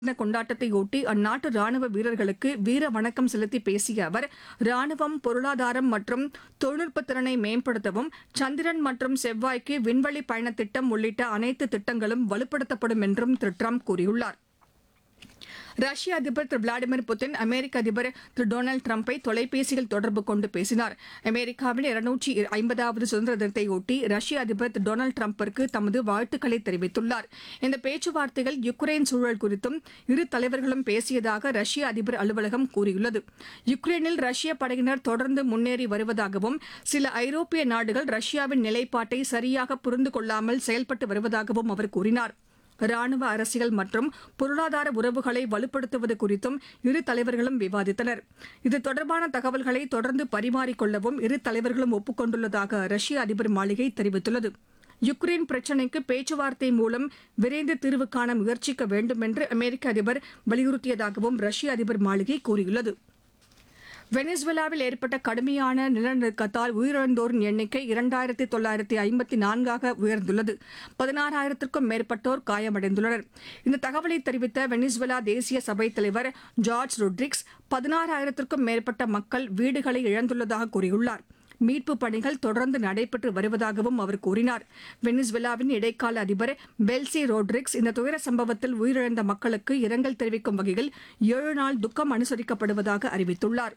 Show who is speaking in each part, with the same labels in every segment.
Speaker 1: தின கொண்டாட்டத்தையொட்டி அந்நாட்டு ராணுவ வீரர்களுக்கு வீர வணக்கம் செலுத்தி பேசிய அவர் ராணுவம் பொருளாதாரம் மற்றும் தொழில்நுட்ப திறனை மேம்படுத்தவும் சந்திரன் மற்றும் செவ்வாய்க்கு விண்வெளி பயண திட்டம் உள்ளிட்ட அனைத்து திட்டங்களும் வலுப்படுத்தப்படும் என்றும் திரு ட்ரம்ப் கூறியுள்ளார் ரஷ்ய அதிபர் திரு விளாடிமிர் புட்டின் அமெரிக்க அதிபர் திரு டொனால்டு டிரம்பை தொலைபேசியில் தொடர்பு கொண்டு பேசினார் அமெரிக்காவின் இருநூற்றி ஐம்பதாவது சுதந்திர தினத்தையொட்டி ரஷ்ய அதிபர் திரு டொனால்டு டிரம்பிற்கு தமது வாழ்த்துக்களை தெரிவித்துள்ளார் இந்த பேச்சுவார்த்தையில் யுக்ரைன் சூழல் குறித்தும் இரு தலைவர்களும் பேசியதாக ரஷ்ய அதிபர் அலுவலகம் கூறியுள்ளது யுக்ரைனில் ரஷ்ய படையினர் தொடர்ந்து முன்னேறி வருவதாகவும் சில ஐரோப்பிய நாடுகள் ரஷ்யாவின் நிலைப்பாட்டை சரியாக புரிந்து கொள்ளாமல் செயல்பட்டு வருவதாகவும் அவர் கூறினார் ராணுவ அரசியல் மற்றும் பொருளாதார உறவுகளை வலுப்படுத்துவது குறித்தும் இரு தலைவர்களும் விவாதித்தனர் இது தொடர்பான தகவல்களை தொடர்ந்து பரிமாறிக்கொள்ளவும் இரு தலைவர்களும் ஒப்புக்கொண்டுள்ளதாக ரஷ்ய அதிபர் மாளிகை தெரிவித்துள்ளது யுக்ரைன் பிரச்சினைக்கு பேச்சுவார்த்தை மூலம் விரைந்து தீர்வு காண முயற்சிக்க வேண்டும் என்று அமெரிக்க அதிபர் வலியுறுத்தியதாகவும் ரஷ்ய அதிபர் மாளிகை கூறியுள்ளது வெனிசுவேலாவில் ஏற்பட்ட கடுமையான நிலநடுக்கத்தால் உயிரிழந்தோரின் எண்ணிக்கை இரண்டாயிரத்தி தொள்ளாயிரத்தி ஐம்பத்தி நான்காக உயர்ந்துள்ளது பதினாறாயிரத்திற்கும் மேற்பட்டோர் காயமடைந்துள்ளனர் இந்த தகவலை தெரிவித்த வெனிசுவேலா தேசிய சபைத் தலைவர் ஜார்ஜ் ரொட்ரிக்ஸ் பதினாறாயிரத்திற்கும் மேற்பட்ட மக்கள் வீடுகளை இழந்துள்ளதாக கூறியுள்ளார் மீட்புப் பணிகள் தொடர்ந்து நடைபெற்று வருவதாகவும் அவர் கூறினார் வெனிசுவேலாவின் இடைக்கால அதிபர் பெல்சி ரோட்ரிக்ஸ் இந்த துயர சம்பவத்தில் உயிரிழந்த மக்களுக்கு இரங்கல் தெரிவிக்கும் வகையில் ஏழு நாள் துக்கம் அனுசரிக்கப்படுவதாக அறிவித்துள்ளார்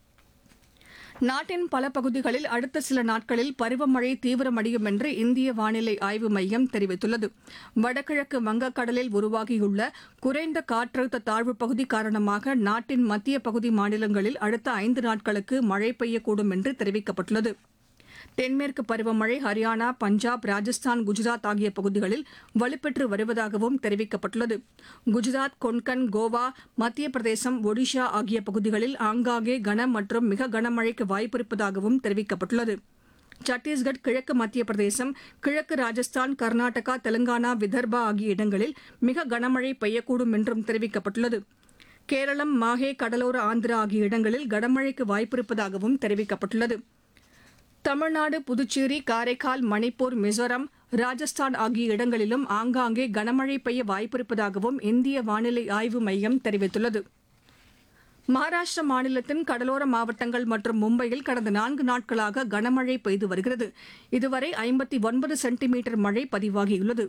Speaker 1: நாட்டின் பல பகுதிகளில் அடுத்த சில நாட்களில் பருவமழை தீவிரமடையும் என்று இந்திய வானிலை ஆய்வு மையம் தெரிவித்துள்ளது வடகிழக்கு வங்கக்கடலில் உருவாகியுள்ள குறைந்த காற்றழுத்த தாழ்வுப் பகுதி காரணமாக நாட்டின் மத்திய பகுதி மாநிலங்களில் அடுத்த ஐந்து நாட்களுக்கு மழை பெய்யக்கூடும் என்று தெரிவிக்கப்பட்டுள்ளது தென்மேற்கு பருவமழை ஹரியானா பஞ்சாப் ராஜஸ்தான் குஜராத் ஆகிய பகுதிகளில் வலுப்பெற்று வருவதாகவும் தெரிவிக்கப்பட்டுள்ளது குஜராத் கொன்கன் கோவா மத்திய பிரதேசம் ஒடிஷா ஆகிய பகுதிகளில் ஆங்காங்கே கன மற்றும் மிக கனமழைக்கு வாய்ப்பிருப்பதாகவும் தெரிவிக்கப்பட்டுள்ளது சத்தீஸ்கட் கிழக்கு மத்திய பிரதேசம் கிழக்கு ராஜஸ்தான் கர்நாடகா தெலங்கானா விதர்பா ஆகிய இடங்களில் மிக கனமழை பெய்யக்கூடும் என்றும் தெரிவிக்கப்பட்டுள்ளது கேரளம் மாஹே கடலோர ஆந்திரா ஆகிய இடங்களில் கனமழைக்கு வாய்ப்பிருப்பதாகவும் தெரிவிக்கப்பட்டுள்ளது தமிழ்நாடு புதுச்சேரி காரைக்கால் மணிப்பூர் மிசோரம் ராஜஸ்தான் ஆகிய இடங்களிலும் ஆங்காங்கே கனமழை பெய்ய வாய்ப்பிருப்பதாகவும் இந்திய வானிலை ஆய்வு மையம் தெரிவித்துள்ளது மகாராஷ்டிர மாநிலத்தின் கடலோர மாவட்டங்கள் மற்றும் மும்பையில் கடந்த நான்கு நாட்களாக கனமழை பெய்து வருகிறது இதுவரை ஐம்பத்தி ஒன்பது சென்டிமீட்டர் மழை பதிவாகியுள்ளது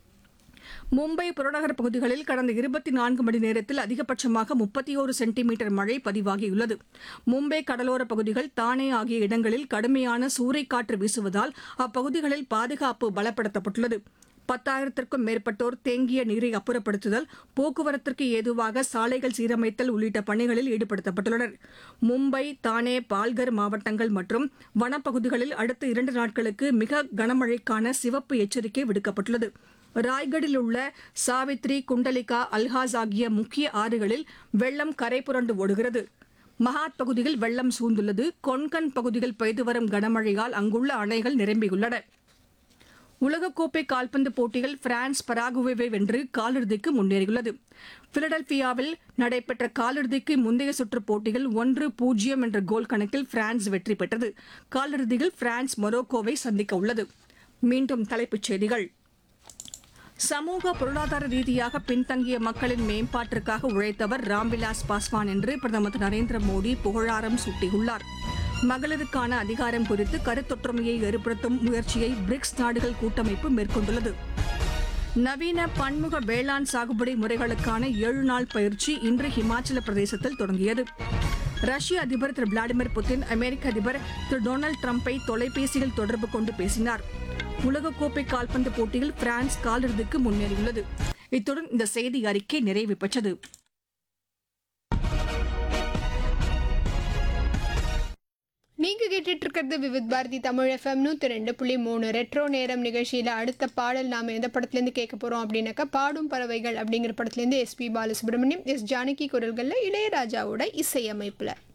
Speaker 1: மும்பை புறநகர் பகுதிகளில் கடந்த இருபத்தி நான்கு மணி நேரத்தில் அதிகபட்சமாக முப்பத்தி ஒரு சென்டிமீட்டர் மழை பதிவாகியுள்ளது மும்பை கடலோர பகுதிகள் தானே ஆகிய இடங்களில் கடுமையான சூறைக்காற்று வீசுவதால் அப்பகுதிகளில் பாதுகாப்பு பலப்படுத்தப்பட்டுள்ளது பத்தாயிரத்திற்கும் மேற்பட்டோர் தேங்கிய நீரை அப்புறப்படுத்துதல் போக்குவரத்திற்கு ஏதுவாக சாலைகள் சீரமைத்தல் உள்ளிட்ட பணிகளில் ஈடுபடுத்தப்பட்டுள்ளனர் மும்பை தானே பால்கர் மாவட்டங்கள் மற்றும் வனப்பகுதிகளில் அடுத்த இரண்டு நாட்களுக்கு மிக கனமழைக்கான சிவப்பு எச்சரிக்கை விடுக்கப்பட்டுள்ளது ராய்கடில் உள்ள சாவித்ரி குண்டலிகா அல்ஹாஸ் ஆகிய முக்கிய ஆறுகளில் வெள்ளம் கரை புரண்டு ஓடுகிறது மகாத் பகுதியில் வெள்ளம் சூழ்ந்துள்ளது கொன்கன் பகுதியில் பெய்து வரும் கனமழையால் அங்குள்ள அணைகள் நிரம்பியுள்ளன உலகக்கோப்பை கால்பந்து போட்டியில் பிரான்ஸ் பராகுவேவை வென்று காலிறுதிக்கு முன்னேறியுள்ளது பிலடெல்பியாவில் நடைபெற்ற காலிறுதிக்கு முந்தைய சுற்றுப் போட்டியில் ஒன்று பூஜ்ஜியம் என்ற கோல் கணக்கில் பிரான்ஸ் வெற்றி பெற்றது காலிறுதியில் பிரான்ஸ் மொரோக்கோவை சந்திக்க உள்ளது மீண்டும் தலைப்புச் செய்திகள் சமூக பொருளாதார ரீதியாக பின்தங்கிய மக்களின் மேம்பாட்டிற்காக உழைத்தவர் ராம்விலாஸ் பாஸ்வான் என்று பிரதமர் திரு நரேந்திர மோடி புகழாரம் சூட்டியுள்ளார் மகளிருக்கான அதிகாரம் குறித்து கருத்தொற்றுமையை ஏற்படுத்தும் முயற்சியை பிரிக்ஸ் நாடுகள் கூட்டமைப்பு மேற்கொண்டுள்ளது நவீன பன்முக வேளாண் சாகுபடி முறைகளுக்கான ஏழு நாள் பயிற்சி இன்று ஹிமாச்சல பிரதேசத்தில் தொடங்கியது ரஷ்ய அதிபர் திரு விளாடிமிர் புட்டின் அமெரிக்க அதிபர் திரு டொனால்டு டிரம்பை தொலைபேசியில் தொடர்பு கொண்டு பேசினார் உலகக்கோப்பை கால்பந்து போட்டியில் பிரான்ஸ் காலிறுதிக்கு முன்னேறியுள்ளது இத்துடன் இந்த செய்தி அறிக்கை நிறைவு பெற்றது
Speaker 2: நீங்க கேட்டுட்டு இருக்கிறது விவித் பாரதி தமிழ் எஃப்எம் நூற்றி ரெண்டு புள்ளி மூணு ரெட்ரோ நேரம் நிகழ்ச்சியில் அடுத்த பாடல் நாம் எந்த படத்துலேருந்து கேட்க போகிறோம் அப்படின்னாக்கா பாடும் பறவைகள் அப்படிங்கிற படத்துலேருந்து எஸ்பி பாலசுப்ரமணியம் எஸ் ஜானகி குரல்களில் இளையராஜாவோட இசையமைப்பில்